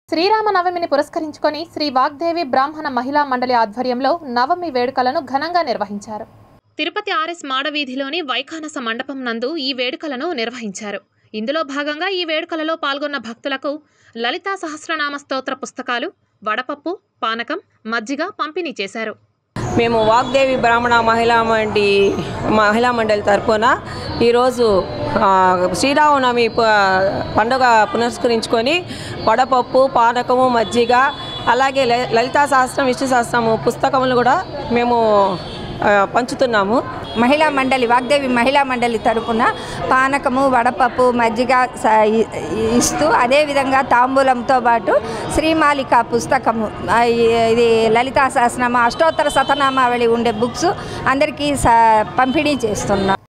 శ్రీరామనవమిని పురస్కరించుకొని శ్రీ వాగ్దేవి బ్రాహ్మణ మహిళా మండలి ఆధ్వర్యంలో నవమి వేడుకలను ఘనంగా నిర్వహించారు తిరుపతి ఆర్ఎస్ మాడవీధిలోని వైఖానస మండపం నందు ఈ వేడుకలను నిర్వహించారు ఇందులో భాగంగా ఈ వేడుకలలో పాల్గొన్న భక్తులకు లలితా సహస్రనామ స్తోత్ర పుస్తకాలు వడపప్పు పానకం మజ్జిగ పంపిణీ చేశారు మేము వాగ్దేవి బ్రాహ్మణ మహిళా మండి మహిళా మండలి తరఫున ఈరోజు ఆ, శ్రీరామనవమి ప- పండుగ పునస్కరించుకొని వడపప్పు పానకము మజ్జిగ అలాగే ల- లలితా శాస్త్రం విష్ణు శాస్త్రము పుస్తకములు కూడా మేము ఆ, పంచుతున్నాము మహిళా మండలి వాగ్దేవి మహిళా మండలి తరపున పానకము వడపప్పు మజ్జిగ స- ఇ- ఇస్తూ అదేవిధంగా తాంబూలంతో పాటు శ్రీమాలిక పుస్తకము ఆ, ఇ- ఇది లలితా సహస్రనామ అష్టోత్తర శతనామావళి ఉండే బుక్స్ అందరికీ స పంపిణీ చేస్తున్నాం